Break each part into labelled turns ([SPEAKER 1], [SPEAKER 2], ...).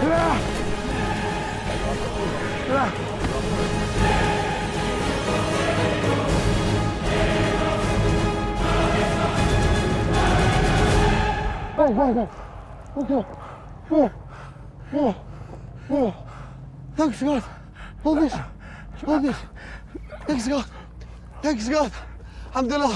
[SPEAKER 1] Thanks God. Hold this. Hold this. Thanks God. Thanks God. الحمد لله.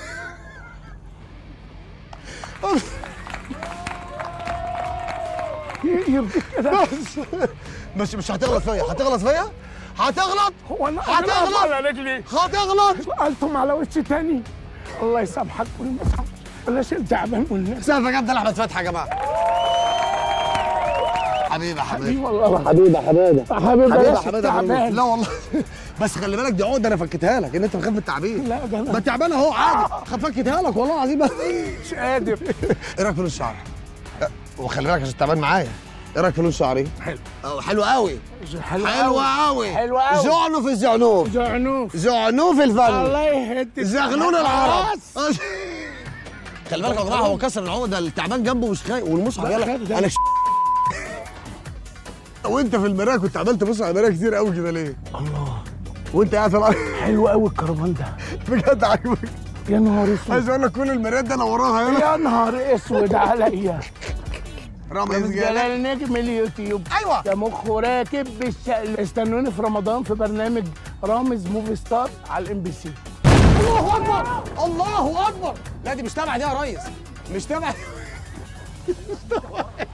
[SPEAKER 2] يرضيك كده
[SPEAKER 1] بس مش مش هتغلط فيا هتغلط فيا هتغلط
[SPEAKER 2] هو انا
[SPEAKER 1] هتغلط.
[SPEAKER 2] أنا واقف على رجلي
[SPEAKER 1] هتغلط
[SPEAKER 2] قلتم على وشي تاني الله يسامحك والمسامح بلاش التعبان والناس
[SPEAKER 1] سقف يا جدع احمد فتحي يا جماعه حبيبي يا
[SPEAKER 2] حبيبي
[SPEAKER 1] حبيبي
[SPEAKER 2] والله
[SPEAKER 1] حبيبي حبيبي
[SPEAKER 2] حبيبي
[SPEAKER 1] حبيبي
[SPEAKER 2] بلاش
[SPEAKER 1] حبيبي حبيبي
[SPEAKER 2] التعبان
[SPEAKER 1] لا والله بس خلي بالك دي عقده انا فكيتها لك ان انت بتخاف من التعبين
[SPEAKER 2] لا ده
[SPEAKER 1] ما
[SPEAKER 2] انا
[SPEAKER 1] التعبان اهو عادي فكيتها لك والله العظيم
[SPEAKER 2] مش قادر
[SPEAKER 1] ايه رايك في لون شعري؟ وخلي بالك عشان التعبان معايا ايه رايك في لون شعري؟
[SPEAKER 2] حلو
[SPEAKER 1] اه حلو قوي
[SPEAKER 2] حلو
[SPEAKER 1] حلو قوي
[SPEAKER 2] حلو قوي.
[SPEAKER 1] زعنف الزعنوف
[SPEAKER 2] زعنوف
[SPEAKER 1] زعنوف الفن
[SPEAKER 2] الله يهديك
[SPEAKER 1] زغلول العرب
[SPEAKER 2] خلاص.
[SPEAKER 1] خلي بالك يا جماعه هو كسر العقده التعبان جنبه مش خايف والمصحف
[SPEAKER 2] لا،
[SPEAKER 1] يلا
[SPEAKER 2] خايف ده.
[SPEAKER 1] انا ش... وانت في المرايه كنت عمال تبص على المرايه كتير قوي كده ليه؟
[SPEAKER 2] الله
[SPEAKER 1] وانت قاعد في الارض
[SPEAKER 2] حلو قوي الكرفان ده
[SPEAKER 1] بجد عاجبك
[SPEAKER 2] يا نهار اسود
[SPEAKER 1] عايز اقول لك كل المرايات ده انا وراها هنا
[SPEAKER 2] يا نهار اسود عليا
[SPEAKER 1] رامز
[SPEAKER 2] رامز
[SPEAKER 1] جلال
[SPEAKER 2] جلال نجم اليوتيوب
[SPEAKER 1] ايوه
[SPEAKER 2] ده مخه راكب بالشقل استنوني في رمضان في برنامج رامز موفي ستار على الام بي سي
[SPEAKER 1] الله اكبر الله اكبر لا دي مش تبع دي يا ريس مش تبع